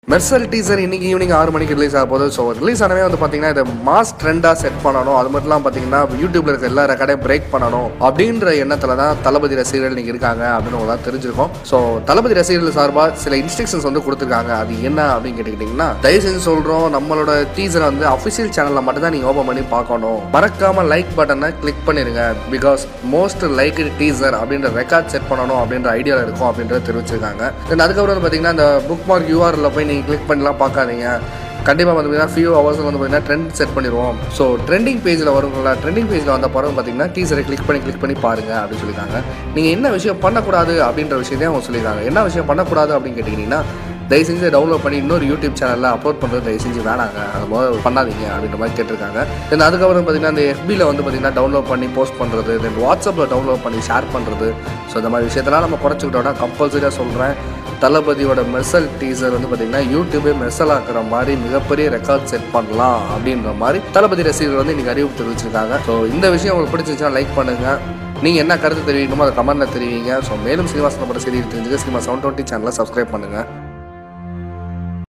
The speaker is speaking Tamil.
மெர்சல் டீசர் இன்னைக்கு ஈவினிங் ஆறு மணிக்கு ரிலீஸ் ஆக போகுது ஸோ ரிலீஸ் ஆனவே வந்து பார்த்தீங்கன்னா இதை மாஸ் ட்ரெண்டாக செட் பண்ணணும் அது மட்டும் இல்லாமல் பார்த்தீங்கன்னா யூடியூப்ல இருக்க எல்லா ரெக்கார்டையும் பிரேக் பண்ணணும் அப்படின்ற எண்ணத்தில் தான் தளபதி ரசிகர்கள் இன்னைக்கு இருக்காங்க அப்படின்னு உங்களுக்கு தெரிஞ்சிருக்கும் ஸோ தளபதி ரசிகர்கள் சார்பாக சில இன்ஸ்ட்ரக்ஷன்ஸ் வந்து கொடுத்துருக்காங்க அது என்ன அப்படின்னு கேட்டுக்கிட்டிங்கன்னா தயவு செஞ்சு சொல்கிறோம் நம்மளோட டீசரை வந்து அஃபிஷியல் சேனலில் மட்டும் தான் நீங்கள் ஓப்பன் பண்ணி பார்க்கணும் மறக்காம லைக் பட்டனை கிளிக் பண்ணிருங்க பிகாஸ் மோஸ்ட் லைக் டீசர் அப்படின்ற ரெக்கார்ட் செட் பண்ணணும் அப்படின்ற ஐடியாவில் இருக்கும் அப்படின்றத தெரிவிச்சிருக்காங்க தென் அதுக்கப்புறம் வந்து பார்த்தீங்கன்னா இந்த புக் மார்க் யூஆரில் போய் நீங்கள் கிளிக் பண்ணலாம் பார்க்காதீங்க கண்டிப்பாக வந்து பார்த்தீங்கன்னா ஃபியூ ஹவர்ஸ் வந்து பார்த்தீங்கன்னா ட்ரெண்ட் செட் பண்ணிடுவோம் ஸோ ட்ரெண்டிங் பேஜில் வருங்களா ட்ரெண்டிங் பேஜில் வந்த பிறகு பார்த்தீங்கன்னா டீசரை கிளிக் பண்ணி கிளிக் பண்ணி பாருங்க அப்படின்னு சொல்லியிருக்காங்க நீங்கள் என்ன விஷயம் பண்ணக்கூடாது அப்படின்ற விஷயத்தையும் அவங்க சொல்லியிருக்காங்க என்ன விஷயம் பண்ணக்கூடாது அப்படின்னு கேட்டிங்கன்னா தயவு செஞ்சு டவுன்லோட் பண்ணி இன்னொரு யூடியூப் சேனலில் அப்லோட் பண்ணுறது தயவு செஞ்சு வேணாங்க அது முதல்ல பண்ணாதீங்க அப்படின்ற மாதிரி கேட்டிருக்காங்க தென் அதுக்கப்புறம் பார்த்தீங்கன்னா இந்த FB-ல வந்து பார்த்தீங்கன்னா டவுன்லோட் பண்ணி போஸ்ட் பண்ணுறது தென் வாட்ஸ்அப்பில் டவுன்லோட் பண்ணி ஷேர் பண்ணுறது ஸோ இந்த மாதிரி விஷயத்தெல்லாம் நம்ம குறைச்சிக்கிட்டோம்னா கம்பல்சரியாக சொல்கிறேன் தளபதியோட மெர்சல் டீசர் வந்து பார்த்தீங்கன்னா யூடியூபே மெர்சல் ஆக்குற மாதிரி மிகப்பெரிய ரெக்கார்ட் செட் பண்ணலாம் அப்படின்ற மாதிரி தளபதி ரசிகர்கள் வந்து இன்னைக்கு அறிவிப்பு தெரிவிச்சிருக்காங்க ஸோ இந்த விஷயம் உங்களுக்கு பிடிச்சிருந்துச்சுன்னா லைக் பண்ணுங்க நீங்கள் என்ன கருத்து தெரிவிக்கணுமோ அதை கமெண்ட்டில் தெரிவிங்க ஸோ மேலும் சினிமா சம்பந்த செய்தி தெரிஞ்சுக்க சினிமா செவன் டுவெண்ட்டி சேனலை சப்ஸ்கிரைப் பண்ணுங்கள்